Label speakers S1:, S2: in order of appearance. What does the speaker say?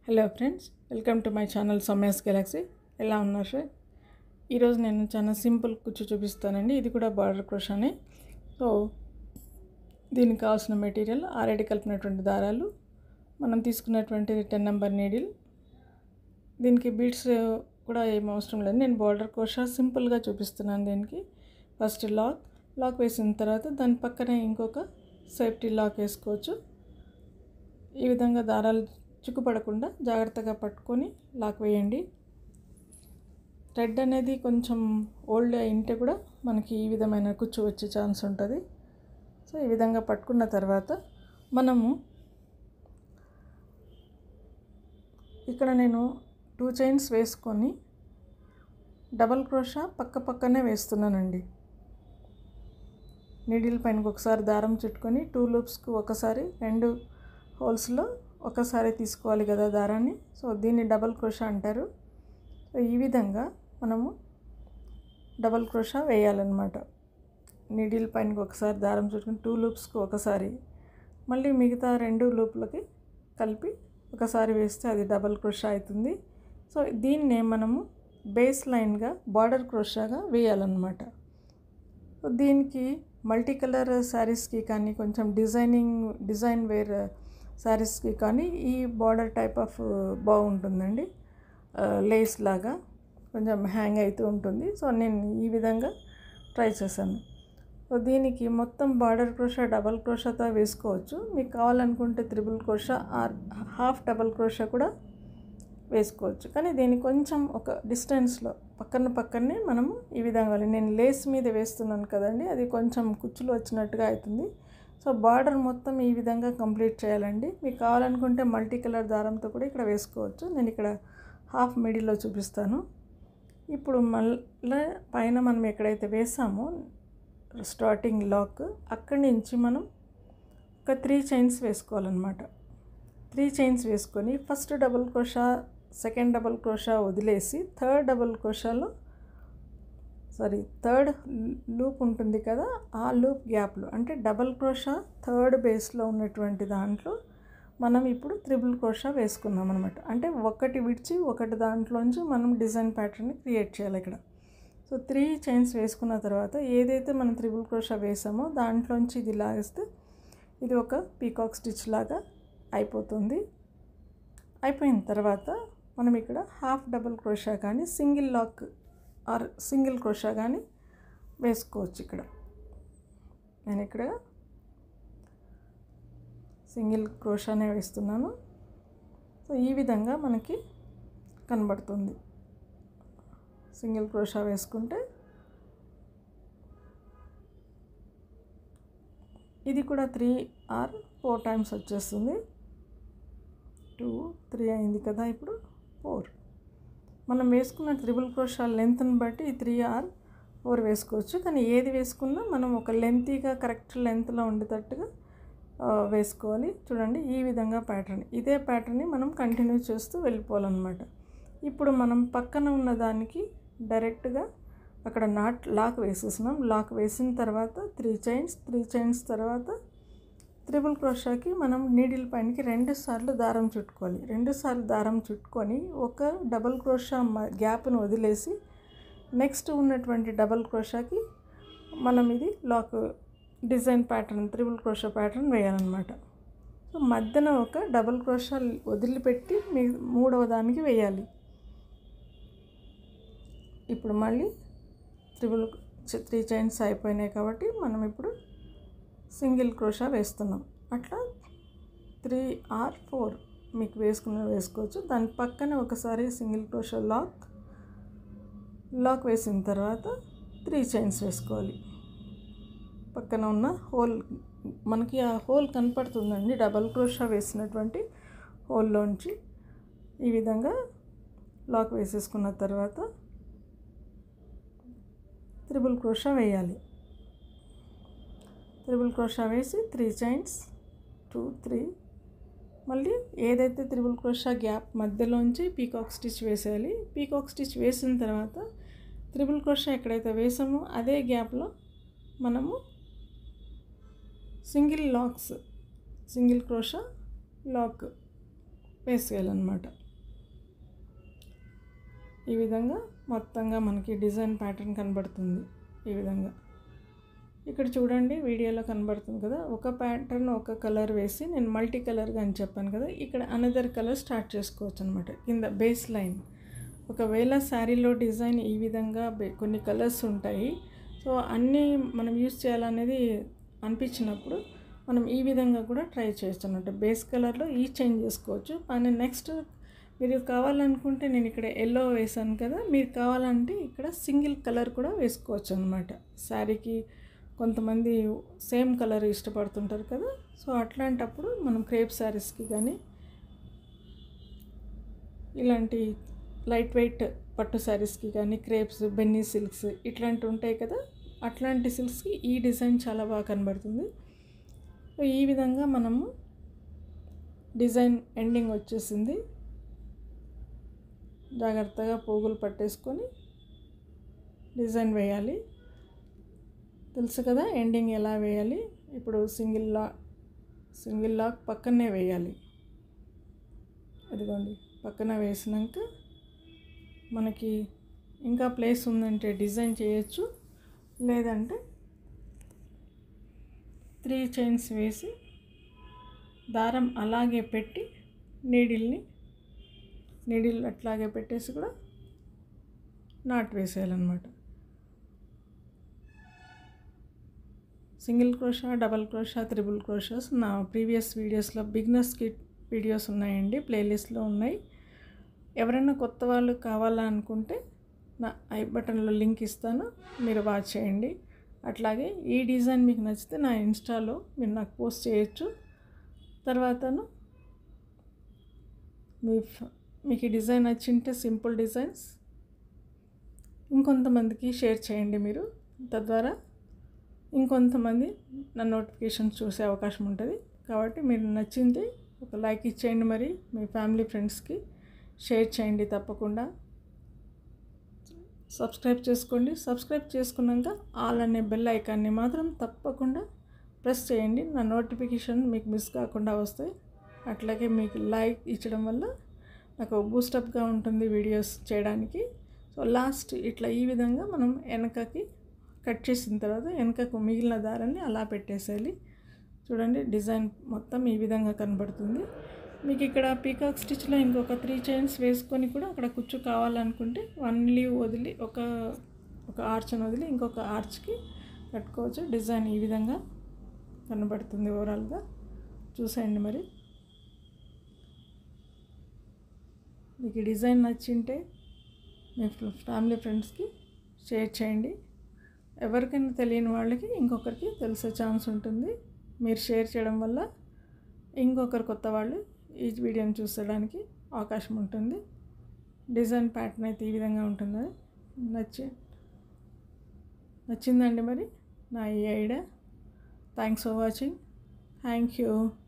S1: hello friends welcome to my channel సమ్యాస్ Galaxy ఎలా ఉన్నారు సార్ ఈరోజు నేను చాలా సింపుల్ కుచ్చు చూపిస్తానండి ఇది కూడా బార్డర్ క్రోషానే సో దీనికి కావాల్సిన మెటీరియల్ ఆల్రెడీ కలిపినటువంటి దారాలు మనం తీసుకున్నటువంటి టెన్ నెంబర్ నీడిల్ దీనికి బీడ్స్ కూడా ఏం అవసరం లేదు నేను బార్డర్ క్రోషా సింపుల్గా చూపిస్తున్నాను దీనికి ఫస్ట్ లాక్ లాక్ వేసిన తర్వాత దాని పక్కనే ఇంకొక సేఫ్టీ లాక్ వేసుకోవచ్చు ఈ విధంగా దారాలు చిక్కుపడకుండా జాగ్రత్తగా పట్టుకొని లాక్ వేయండి థ్రెడ్ అనేది కొంచెం ఓల్డ్ అయింటే కూడా మనకి ఈ విధమైన కుచ్చు వచ్చే ఛాన్స్ ఉంటుంది సో ఈ విధంగా పట్టుకున్న తర్వాత మనము ఇక్కడ నేను టూ చైన్స్ వేసుకొని డబల్ క్రోషా పక్క పక్కనే వేస్తున్నానండి నీడిల్ పైన ఒకసారి దారం చుట్టుకొని టూ లూప్స్కి ఒకసారి రెండు హోల్స్లో ఒకసారి తీసుకోవాలి కదా దారాన్ని సో దీన్ని డబల్ క్రోషా అంటారు సో ఈ విధంగా మనము డబల్ క్రోషా వేయాలన్నమాట నీడిల్ పైనకి ఒకసారి దారం చుట్టుకుని టూ లూప్స్కి ఒకసారి మళ్ళీ మిగతా రెండు లూప్లకి కలిపి ఒకసారి వేస్తే అది డబల్ క్రోషా అవుతుంది సో దీన్నే మనము బేస్ లైన్గా బార్డర్ క్రోషాగా వేయాలన్నమాట సో దీనికి మల్టీ కలర్ శారీస్కి కానీ కొంచెం డిజైనింగ్ డిజైన్ వేర్ శారీస్కి కానీ ఈ బార్డర్ టైప్ ఆఫ్ బాగుంటుందండి లేస్ లాగా కొంచెం హ్యాంగ్ అవుతూ ఉంటుంది సో నేను ఈ విధంగా ట్రై చేశాను సో దీనికి మొత్తం బార్డర్ క్రోషా డబల్ క్రోషాతో వేసుకోవచ్చు మీకు కావాలనుకుంటే triple crochet or half double crochet కూడా వేసుకోవచ్చు కానీ దీన్ని కొంచెం ఒక డిస్టెన్స్లో పక్కన పక్కనే మనము ఈ విధంగా నేను లేస్ మీద వేస్తున్నాను కదండి అది కొంచెం కుచ్చులు వచ్చినట్టుగా అవుతుంది సో బార్డర్ మొత్తం ఈ విధంగా కంప్లీట్ చేయాలండి మీకు కావాలనుకుంటే మల్టీ కలర్ దారంతో కూడా ఇక్కడ వేసుకోవచ్చు నేను ఇక్కడ హాఫ్ మిడిల్లో చూపిస్తాను ఇప్పుడు మళ్ళీ పైన మనం ఎక్కడైతే వేసామో స్టార్టింగ్ లాక్ అక్కడి నుంచి మనం ఒక త్రీ చైన్స్ వేసుకోవాలన్నమాట త్రీ చైన్స్ వేసుకొని first double crochet second double crochet వదిలేసి థర్డ్ డబుల్ క్రోషాలో సారీ థర్డ్ లూప్ ఉంటుంది కదా ఆ లూప్ గ్యాప్లో అంటే డబల్ క్రోషా థర్డ్ బేస్లో ఉన్నటువంటి దాంట్లో మనం ఇప్పుడు త్రిబుల్ క్రోషా వేసుకున్నాం అనమాట అంటే ఒకటి విడిచి ఒకటి దాంట్లోంచి మనం డిజైన్ ప్యాటర్న్ని క్రియేట్ చేయాలి ఇక్కడ సో త్రీ చైన్స్ వేసుకున్న తర్వాత ఏదైతే మనం త్రిబుల్ క్రోషా వేసామో దాంట్లోంచి ఇది లాగేస్తే ఇది ఒక పీకాక్ స్టిచ్ లాగా అయిపోతుంది అయిపోయిన తర్వాత మనం ఇక్కడ హాఫ్ డబుల్ క్రోషా కానీ single lock or single crochet కానీ వేసుకోవచ్చు ఇక్కడ నేను ఇక్కడ సింగిల్ క్రోషానే వేస్తున్నాను సో ఈ విధంగా మనకి కనబడుతుంది సింగిల్ క్రోషా వేసుకుంటే ఇది కూడా త్రీ ఆర్ ఫోర్ టైమ్స్ వచ్చేస్తుంది టూ త్రీ అయింది కదా ఇప్పుడు ఫోర్ మనం వేసుకున్న త్రిబుల్ క్రోషా లెంత్ని బట్టి త్రీ ఆర్ ఫోర్ వేసుకోవచ్చు కానీ ఏది వేసుకున్నా మనం ఒక లెంతీగా కరెక్ట్ లెంత్లో ఉండేటట్టుగా వేసుకోవాలి చూడండి ఈ విధంగా ప్యాటర్న్ ఇదే ప్యాటర్న్ని మనం కంటిన్యూ చేస్తూ వెళ్ళిపోవాలన్నమాట ఇప్పుడు మనం పక్కన ఉన్న దానికి డైరెక్ట్గా అక్కడ నాట్ లాక్ వేసేసినాం లాక్ వేసిన తర్వాత త్రీ చైన్స్ త్రీ చైన్స్ తర్వాత త్రిబుల్ క్రోషాకి మనం నీడిల్ పైనకి రెండు సార్లు దారం చుట్టుకోవాలి రెండు సార్లు దారం చుట్టుకొని ఒక డబల్ క్రోషా గ్యాప్ను వదిలేసి నెక్స్ట్ ఉన్నటువంటి డబల్ క్రోషాకి మనం ఇది lock design pattern triple crochet pattern వేయాలన్నమాట సో మధ్యన ఒక డబల్ క్రోషా వదిలిపెట్టి మీ మూడవ దానికి వేయాలి ఇప్పుడు మళ్ళీ త్రిబుల్ త్రీ చైన్స్ అయిపోయినాయి కాబట్టి మనం ఇప్పుడు సింగిల్ క్రోషా వేస్తున్నాం అట్లా త్రీ ఆర్ ఫోర్ మీకు వేసుకున్న వేసుకోవచ్చు దాని పక్కన ఒకసారి సింగిల్ క్రోషా లాక్ లాక్ వేసిన తర్వాత త్రీ చైన్స్ వేసుకోవాలి పక్కన ఉన్న హోల్ మనకి ఆ హోల్ కనపడుతుందండి డబల్ క్రోషా వేసినటువంటి హోల్లోంచి ఈ విధంగా లాక్ వేసేసుకున్న తర్వాత త్రిబుల్ క్రోషా వేయాలి త్రిబుల్ క్రోషా వేసి త్రీ చైన్స్ టూ త్రీ మళ్ళీ ఏదైతే త్రిబుల్ క్రోషా గ్యాప్ మధ్యలోంచి పీకాక్ స్టిచ్ వేసేయాలి పీకాక్ స్టిచ్ వేసిన తర్వాత త్రిబుల్ క్రోషా ఎక్కడైతే వేసామో అదే గ్యాప్లో మనము single locks single crochet lock వేసేయాలన్నమాట ఈ విధంగా మొత్తంగా మనకి డిజైన్ ప్యాటర్న్ కనబడుతుంది ఈ విధంగా ఇక్కడ చూడండి వీడియోలో కనబడుతుంది కదా ఒక ప్యాటర్న్ ఒక కలర్ వేసి నేను మల్టీ కలర్గా అని చెప్పాను కదా ఇక్కడ అనదర్ కలర్ స్టార్ట్ చేసుకోవచ్చు అనమాట కింద బేస్ లైన్ ఒకవేళ శారీలో డిజైన్ ఈ విధంగా కొన్ని కలర్స్ ఉంటాయి సో అన్నీ మనం యూస్ చేయాలనేది అనిపించినప్పుడు మనం ఈ విధంగా కూడా ట్రై చేయొచ్చు అనమాట బేస్ కలర్లో ఈ చేంజ్ చేసుకోవచ్చు కానీ నెక్స్ట్ మీరు కావాలనుకుంటే నేను ఇక్కడ ఎల్లో వేసాను కదా మీరు కావాలంటే ఇక్కడ సింగిల్ కలర్ కూడా వేసుకోవచ్చు అనమాట శారీకి కొంతమంది సేమ్ కలర్ ఇష్టపడుతుంటారు కదా సో అట్లాంటప్పుడు మనం క్రేప్ శారీస్కి కానీ ఇలాంటి లైట్ వెయిట్ పట్టు శారీస్కి కానీ క్రేప్స్ బెన్నీ సిల్క్స్ ఇట్లాంటివి ఉంటాయి కదా అట్లాంటి సిల్క్స్కి ఈ డిజైన్ చాలా బాగా కనబడుతుంది ఈ విధంగా మనము డిజైన్ ఎండింగ్ వచ్చేసింది జాగ్రత్తగా పోగులు పట్టేసుకొని డిజైన్ వేయాలి తెలుసు కదా ఎండింగ్ ఎలా వేయాలి ఇప్పుడు సింగిల్ లాక్ సింగిల్ లాక్ పక్కనే వేయాలి అదిగోండి పక్కన వేసినాక మనకి ఇంకా ప్లేస్ ఉందంటే డిజైన్ చేయొచ్చు లేదంటే త్రీ చైన్స్ వేసి దారం అలాగే పెట్టి నీడిల్ని నీడిల్ అట్లాగే పెట్టేసి కూడా నాట్ వేసేయాలన్నమాట single crochet double crochet triple crochets నా ప్రీవియస్ వీడియోస్లో బిగినర్స్ కిట్ వీడియోస్ ఉన్నాయండి ప్లేలిస్ట్లో ఉన్నాయి ఎవరైనా కొత్త వాళ్ళు కావాలనుకుంటే నా ఐ బటన్లో లింక్ ఇస్తాను మీరు వాచ్ చేయండి అట్లాగే ఈ డిజైన్ మీకు నచ్చితే నా ఇన్స్టాలో మీరు నాకు పోస్ట్ చేయొచ్చు తర్వాతను మీ మీకు ఈ డిజైన్ నచ్చింటే సింపుల్ డిజైన్స్ ఇంకొంతమందికి షేర్ చేయండి మీరు తద్వారా ఇంకొంతమంది నా నోటిఫికేషన్ చూసే అవకాశం ఉంటుంది కాబట్టి మీరు నచ్చింది ఒక లైక్ ఇచ్చేయండి మరి మీ ఫ్యామిలీ ఫ్రెండ్స్కి షేర్ చేయండి తప్పకుండా సబ్స్క్రైబ్ చేసుకోండి సబ్స్క్రైబ్ చేసుకున్నాక ఆల్ అనే బెల్ ఐకాన్ని మాత్రం తప్పకుండా ప్రెస్ చేయండి నా నోటిఫికేషన్ మీకు మిస్ కాకుండా వస్తాయి అట్లాగే మీకు లైక్ ఇచ్చడం వల్ల నాకు బూస్టప్గా ఉంటుంది వీడియోస్ చేయడానికి సో లాస్ట్ ఇట్లా ఈ విధంగా మనం వెనకకి కట్ చేసిన తర్వాత వెనకకు మిగిలిన దారాన్ని అలా పెట్టేసేయాలి చూడండి డిజైన్ మొత్తం ఈ విధంగా కనబడుతుంది మీకు ఇక్కడ పీకాక్ స్టిచ్లో ఇంకొక త్రీ చైన్స్ వేసుకొని కూడా అక్కడ కుచ్చు కావాలనుకుంటే వన్ లీవ్ వదిలి ఒక ఒక ఆర్చ్ని వదిలి ఇంకొక ఆర్చ్కి కట్టుకోవచ్చు డిజైన్ ఈ విధంగా కనబడుతుంది ఓవరాల్గా చూసేయండి మరి మీకు ఈ డిజైన్ నచ్చింటే మీ ఫ్యామిలీ ఫ్రెండ్స్కి షేర్ చేయండి ఎవరికైనా తెలియని వాళ్ళకి ఇంకొకరికి తెలిసే ఛాన్స్ ఉంటుంది మీరు షేర్ చేయడం వల్ల ఇంకొకరు కొత్త వాళ్ళు ఈ వీడియోని చూసడానికి అవకాశం ఉంటుంది డిజైన్ ప్యాటర్న్ అయితే ఈ విధంగా ఉంటుంది నచ్చి నచ్చిందండి మరి నా ఈ idea thanks for watching thank you